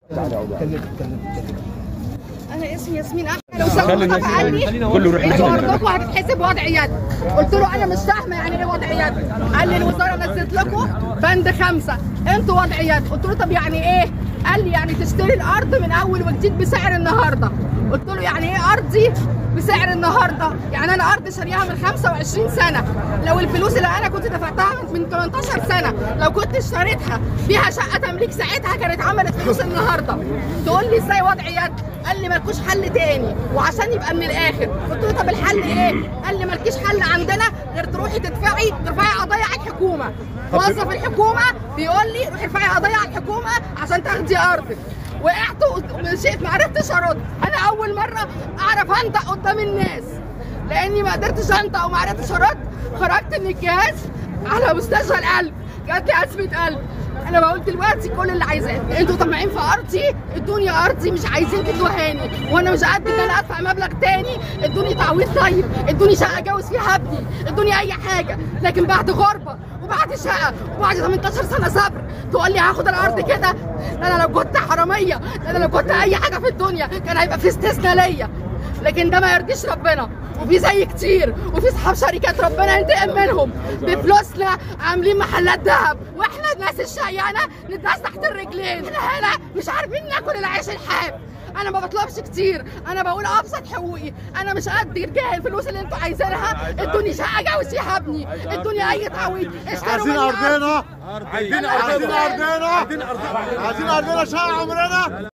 انا اسمي ياسمين احمد لو سمحت مصطفى قال لي انتوا ارضكم هتتحسب وضع يد قلت له انا مش فاهمه يعني ايه وضع يد قال لي الوزاره نزلت لكم بند خمسه انتوا وضع يد قلت له طب يعني ايه قال لي يعني تشتري الارض من اول وجديد بسعر النهارده قلت له يعني ايه ارضي بسعر النهارده يعني انا ارض شاريها من 25 سنه لو الفلوس اللي انا كنت دفعتها من من 18 سنه لو كنت اشتريتها بيها شقه تمليك ساعتها كانت عملت فلوس النهارده تقول لي ازاي وضع يد قال لي مالكوش حل تاني وعشان يبقى من الاخر قلت له طب الحل ايه قال لي مالكيش حل عندنا غير تروحي تدفعي ترفعي قضيه على الحكومه موظف الحكومه بيقول لي روحي ارفعي قضيه على الحكومه عشان تاخدي ارضك وقعت ومشيت ما عرفتش ارد انا اول مره اعرف انطق قدام الناس لاني ما قدرتش انطق وما عرفتش ارد خرجت من الجهاز على مستشفى القلب جات لي ازمه قلب انا بقول دلوقتي كل اللي عايزاه انتوا طماعين في ارضي ادوني ارضي مش عايزين تدوهاني وانا مش قد ان انا ادفع مبلغ تاني ادوني تعويض طيب ادوني شقه اتجوز فيها ابني ادوني اي حاجه لكن بعد غربه وبعد شقه وبعد 18 سنه صبر تقول لي هاخد الارض كده ده انا لو كنت حراميه ده انا لو كنت اي حاجه في الدنيا كان هيبقى في استثناء ليا لكن ده ما يرضيش ربنا وفي زي كتير وفي اصحاب شركات ربنا ينتقم منهم بفلوسنا عاملين محلات ذهب واحنا الناس الشقيانه نداس تحت الرجلين احنا هنا مش عارفين ناكل العيش الحاف انا ما بطلبش كتير انا بقول ابسط حقوقي انا مش قد رجال الفلوس اللي انتوا عايزينها ادوني شقه جوز فيها ابني ادوني اي تعويض اشتروا عايزين مني أرض. ارضنا عايزين عايزين ارضنا ارضنا عايزين ارضنا شقه عمرنا